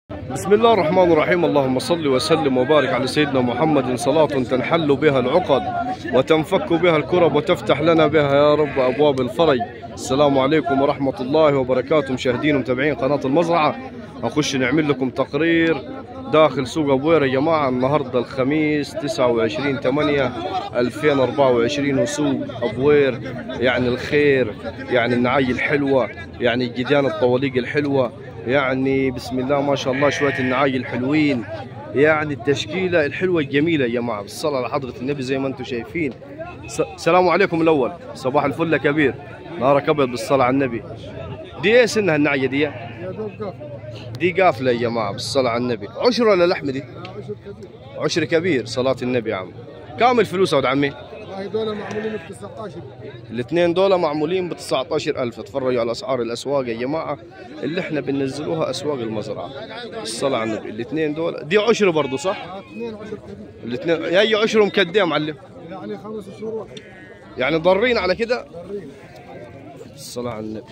بسم الله الرحمن الرحيم اللهم صل وسلم وبارك على سيدنا محمد صلاة تنحل بها العقد وتنفك بها الكرب وتفتح لنا بها يا رب أبواب الفرج السلام عليكم ورحمة الله وبركاته مشاهدين ومتابعين قناة المزرعة نخش نعمل لكم تقرير داخل سوق أبوير يا جماعة النهاردة الخميس 29 8 2024 وسوق أبوير يعني الخير يعني النعاي الحلوة يعني الجديان الطواليق الحلوة يعني بسم الله ما شاء الله شوية النعاي الحلوين يعني التشكيلة الحلوة الجميلة يا جماعة بالصلاة على حضرة النبي زي ما انتم شايفين س- السلام عليكم الأول صباح الفل يا كبير نهارك أبيض بالصلاة على النبي دي ايه سنها النعية دي دي قافلة يا جماعة بالصلاة على النبي عشر ولا لحمة دي عشر كبير صلاة النبي يا عم كامل فلوسها ولد عمي والله دول معمولين ب 19 الاثنين دول معمولين ب 19000 اتفرجوا على اسعار الاسواق يا جماعه اللي احنا بننزلوها اسواق المزرعه الصلاه على النبي الاثنين دول دي عشر برضه صح آه، اثنين 10 كبير الاثنين هي عشرهم قد ايه يا معلم يعني خمس شهور واحد يعني ضارين على كده ضرين الصلاه على النبي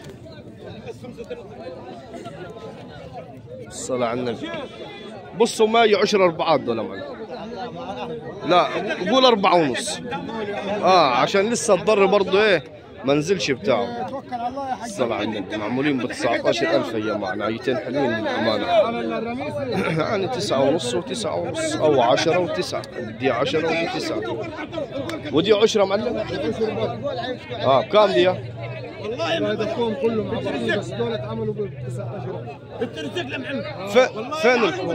الصلاه على النبي بصوا ما هي عشر اربعات دول يا معلم لا قول أربعة ونص اه عشان لسه الضر برضه ايه ما نزلش بتاعه توكل على الله يا حاج الصلاة على النبي معمولين ب 19000 يا جماعة نعيتين حلوين للأمانة على الرميس يعني تسعة ونص وتسعة ونص أو عشرة وتسعة دي عشرة ودي تسعة ودي عشرة معلم اه بكام دي هذا الكون كله مع بعضه بس دول اتعملوا ب 19 في فين الكون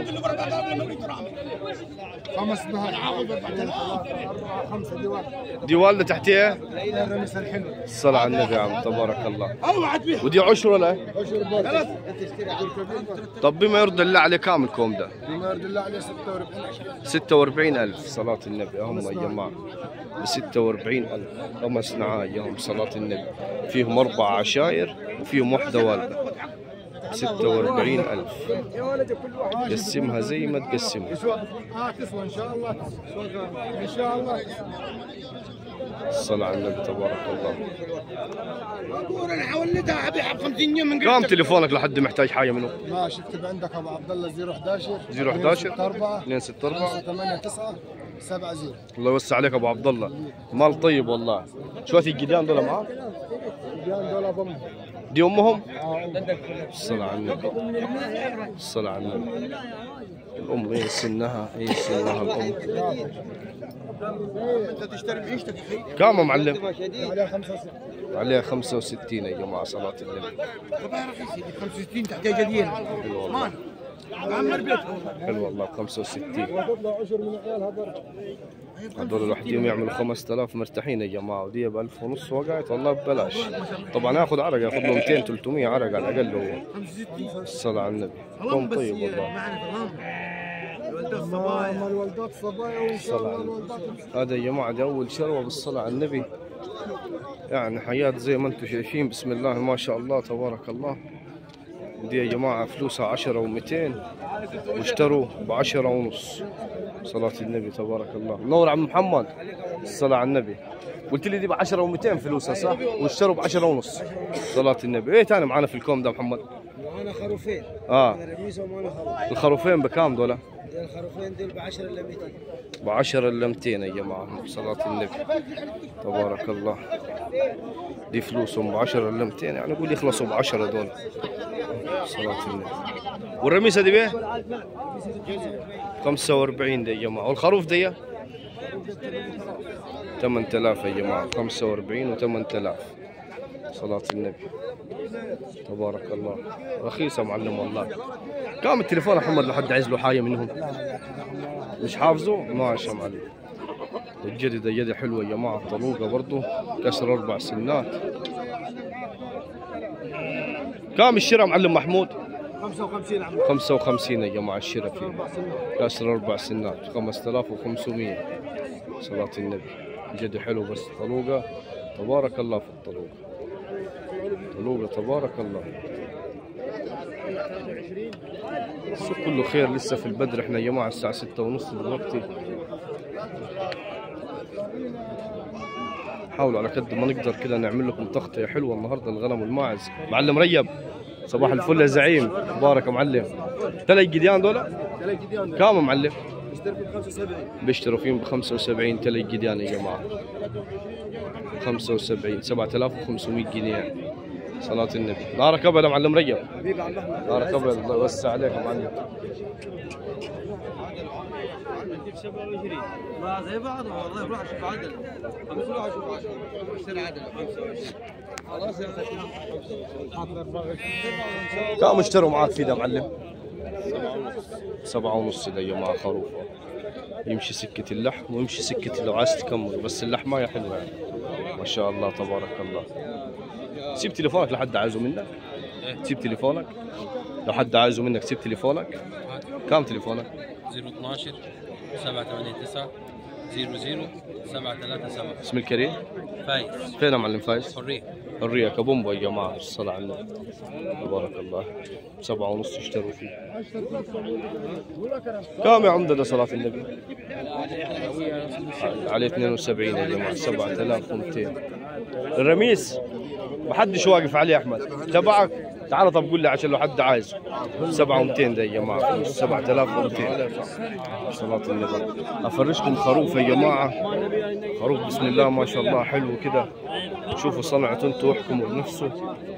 خمس نهار أربعة خمسة ديوان دي والدة تحتيها الرميس الحلو الصلاة على النبي يا عم تبارك الله ودي عشرة ولا إيه؟ عشر برضه كبير طب بما يرضي الله عليه كام الكوم ده بما يرضي الله عليه 46 46000 صلاة النبي هم يا جماعة ب 46000 خمس نعاية هم صلاة النبي فيهم أربع عشاير وفيهم واحدة والدة ب 46000 قسمها زي ما تقسمها يسوى اه تسوى ان شاء الله تسوى ان شاء الله الصلاة على النبي تبارك الله اقول انا حولتها ابيعها ب 50 يوم من كم تليفونك لحد محتاج حاجة منه ماشي اكتب عندك ابو عبد الله 011 011 4 264 8 9 7 0 الله يوسع عليك ابو عبد الله مال طيب والله شوية الجديان دول معاك ديان دول ضم دي امهم اه الصلاة على النبي الصلاة على النبي الأم إيه سنها إيه سنها الأم كم يا معلم عليها 65 عليها 65 يا جماعة صلاة النبي 65 تحتاج جديد حلو والله عمر بيت حلو والله 65 وتطلع عشر من عيالها برضه هذول لوحدهم يعملوا 5000 مرتاحين يا جماعة ودي ب 1000 ونص وقعت والله ببلاش طبعا ياخذ عرق ياخذ له 200 300 عرق على الأقل هو الصلاة على النبي قوم طيب والله معنا تمام الولد اما الصبايا الولدات صبايا وان شاء الصلاة الله على الولدات هذا يا جماعة دي أول شروة بالصلاة على النبي يعني حياة زي ما انتم شايفين بسم الله ما شاء الله تبارك الله دي يا جماعة فلوسها عشرة ومئتين واشتروا بعشرة ونص صلاة النبي تبارك الله نور عم محمد الصلاة على النبي قلت لي دي بعشرة ومئتين فلوسها صح واشتروا بعشرة ونص صلاة النبي ايه تاني معانا في الكوم ده محمد معانا خروفين اه رميسه ومعانا خروف الخروفين بكام دول دي الخروفين دول ب 10 الا 200 بعشرة إلا 200 يا جماعة صلاة النبي تبارك الله دي فلوسهم بعشرة إلا 200 يعني قول يخلصوا بعشرة دول صلاة النبي والرميسة دي بيه 45 دي يا جماعة والخروف دي 8000 يا جماعة 45 و 8000 صلاة النبي تبارك الله رخيصة معلم والله كم التليفون يا محمد لحد عايز له حاجة منهم مش حافظه ماشي يا معلم الجديدة جدة حلوة يا جماعة طلوقة برضو كسر أربع سنات كم الشراء معلم محمود 55 عم 55 يا جماعة الشراء فيه كسر أربع سنات 5500 صلاة النبي جدي حلو بس طلوقة تبارك الله في الطلوقة طلوقة تبارك الله السوق كله خير لسه في البدر احنا يا جماعة الساعة ستة ونص دلوقتي حاولوا على قد ما نقدر كده نعمل لكم تغطية حلوة النهاردة الغنم والماعز معلم ريب صباح الفل يا زعيم مبارك يا معلم ثلاث جديان دول كام يا معلم بيشتروا فيهم ب 75 ثلاث جديان يا جماعه 75 7500 جنيه صلاة النبي نارك ابيض يا معلم رجب نارك ابيض الله يوسع عليك يا معلم ما زي بعض والله روح اشوف عدل خمس روح اشوف عدل اشتري عدل خلاص يا كم اشتروا معاك في ده معلم؟ سبعة ونص ده يا جماعة خروف يمشي سكة اللحم ويمشي سكة لو عايز تكمل بس اللحمة يا حلوة يعني ما شاء الله تبارك الله سيب تليفونك لحد عايزه منك سيب تليفونك لو حد عايزه منك سيب تليفونك كم تليفونك 012 789 00 737 اسم الكريم فايز فين يا معلم فايز حريه الريا كبومبو يا جماعة الصلاة على النبي تبارك الله سبعة ونص اشتروا فيه كم يا عمدة صلاة النبي عليه 72 يا جماعة 7200 الرميس ما حدش واقف عليه يا احمد تبعك تعال طب قول لي عشان لو حد عايز 7200 ده يا جماعه 7200 صلاة النبي افرشكم خروف يا جماعه خروف بسم الله ما شاء الله حلو كده شوفوا صنعته انتوا واحكموا بنفسه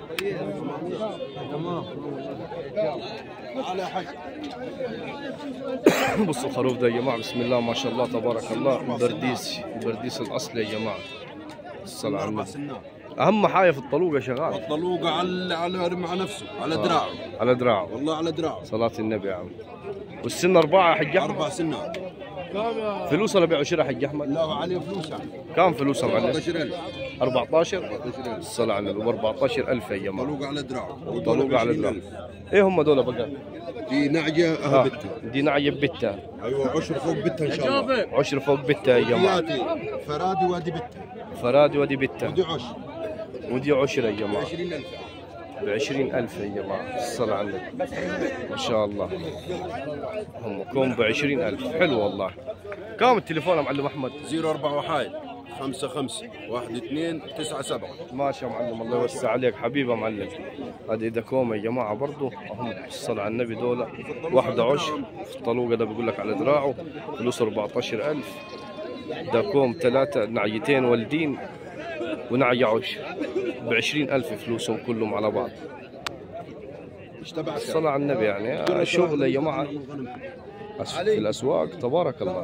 بصوا الخروف ده يا جماعه بسم الله ما شاء الله تبارك الله برديس البرديس الاصلي يا جماعه الصلاة على النبي اهم حاجه في الطلوقه شغال الطلوقه على على مع نفسه على دراعه على دراعه والله على دراعه صلاة النبي يا عم والسن أربعة يا حج أحمد اربع سنات فلوس ولا بيع وشراء حج أحمد لا عليه فلوس يعني كم فلوسها معلش 14000 14 الصلاة على النبي ب 14000 يا جماعة طلوقه على دراعه طلوقة على دراعه إيه هم دول بقى؟ في نعجه آه. اهبتها دي نعية بتة ايوه عشر فوق بتها ان شاء الله عشر فوق بتة يا جماعة دياتي فرادي وادي بتها فرادي ودي بتة ودي عشر ودي عشرة يا جماعة 20000 بعشرين ألف يا جماعة الصلاة على النبي ما شاء الله هم كوم بعشرين ألف حلو والله كم التليفون يا معلم أحمد 04 وحايد 5 5 1 2 9 7 ماشي يا معلم الله يوسع عليك حبيبي يا معلم هذه اذا كوم يا جماعه برضه هم الصلاة على النبي دول واحدة عشر في الطلوقة ده بيقول لك على دراعه فلوس 14000 ده كوم ثلاثة نعيتين والدين ونعي عشر ب 20000 فلوسهم كلهم على بعض ايش تبعك الصلاة على النبي يعني شغل يا جماعة أس- في الأسواق تبارك الله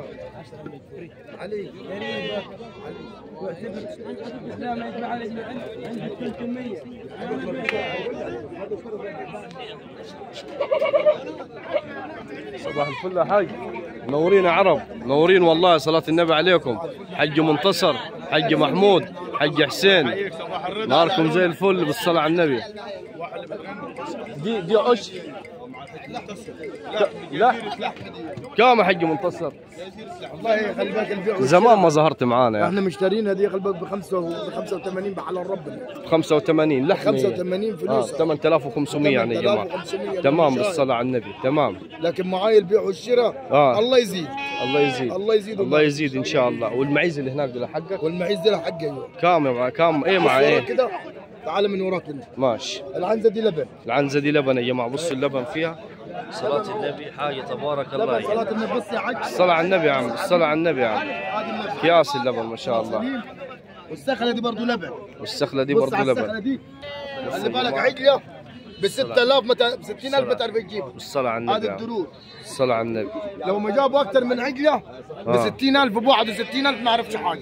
صباح الفل يا حاج منورين يا عرب منورين والله صلاة النبي عليكم حج منتصر حج محمود حج حسين ناركم زي الفل بالصلاة على النبي دي دي عش لا كم يا حج منتصر والله خلي بالك البيع زمان ما ظهرت معانا يعني احنا مشترين هذه خلي بالك ب 85 بحلال ربنا 85 لحمة 85 اه فلوس 8500 يعني يا جماعة 8500 تمام بالشهر. بالصلاة على النبي تمام لكن معاي البيع والشراء آه. الله يزيد الله يزيد الله يزيد الله يزيد ان شاء الله والمعيز اللي هناك ده حقك والمعيز ده حقه ايوه كام يا مع كام ايه مع بص وراك ايه كده تعال من وراك انت ماشي العنزه دي لبن العنزة دي لبن يا جماعة بصوا اللبن فيها صلاة النبي حاجة تبارك الله لبن يعني. صلاه النبي بص يا حاج الصلاة على النبي يا عم الصلاة على النبي يا عم هذه اللبن كياس اللبن ما شاء الله والسخله دي برضه لبن والسخلة دي بص برضو على السخله لبن دي خلي بالك عجله ب 6000 متى ب 60000 ما تعرف تجيبها الصلاة على النبي هذه يا عم. الدروس الصلاة على النبي لو ما جابوا اكثر من عجله ب آه. 60000 ب 61000 ما عرفش حاجه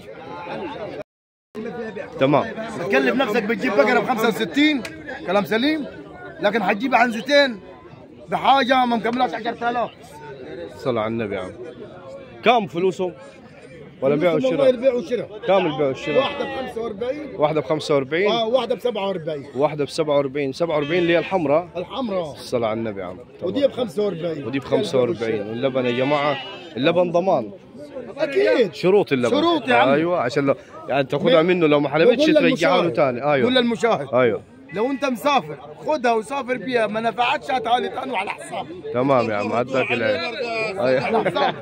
تمام تكلف نفسك بتجيب بقره ب 65 كلام سليم لكن حتجيب عنزتين بحاجه ما مكملاش 10000 الصلاة على النبي يا عم كم فلوسهم ولا بيع والله وشراء البيع والشراء كم البيع والشراء واحده ب 45 واحدة ب 45 اه واحده ب 47 واحدة ب 47 47 اللي هي الحمراء الحمراء الصلاة على النبي يا عم ودي ب 45 ودي ب 45 واللبن يا جماعة اللبن ضمان اكيد شروط اللبن شروط يا عم. ايوه عشان لو يعني تاخذها منه لو ما حلبتش وقول ترجعها له للمشاهد. ثاني قول ايوه للمشاهد ايوه لو انت مسافر خدها وسافر بيها ما نفعتش هاتها لي ثاني وعلى حسابي تمام يا عم عداك العين ايوه على حسابي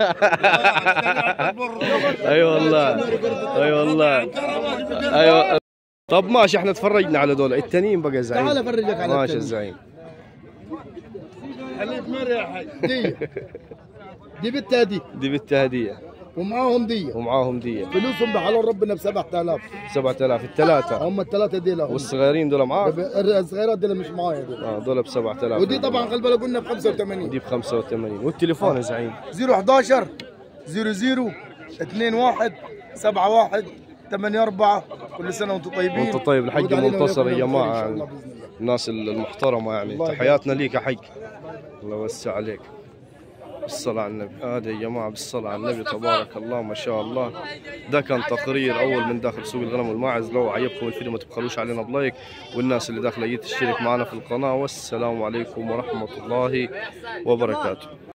اي والله اي والله ايوه طب ماشي احنا تفرجنا على دول التانيين بقى زعيم تعال افرجك على ماشي التاني. الزعيم حليب مرة يا حاج دي دي بنتها دي دي بالتهدية ومعاهم دي ومعاهم دية فلوسهم بحلال ربنا ب 7000 7000 الثلاثة هم الثلاثه دي لهم والصغيرين دول معاك الصغيرات دي اللي مش معايا دي اه دول ب 7000 ودي طبعا خلي بالك قلنا ب 85 دي ب 85 والتليفون يا زعيم 011 00 21 71 84 كل سنه وانتم طيبين وانت طيب الحج ودعوا علينا منتصر يا وياكم جماعة بخير إن يعني شاء الله بإذن الله. الناس المحترمة يعني الله تحياتنا ليك يا حج الله يوسع عليك بالصلاة على النبي هذا يا جماعة بالصلاة على النبي تبارك الله ما شاء الله ده كان تقرير أول من داخل سوق الغنم والماعز لو عجبكم الفيديو ما تبخلوش علينا بلايك والناس اللي داخلة تشترك معنا في القناة والسلام عليكم ورحمة الله وبركاته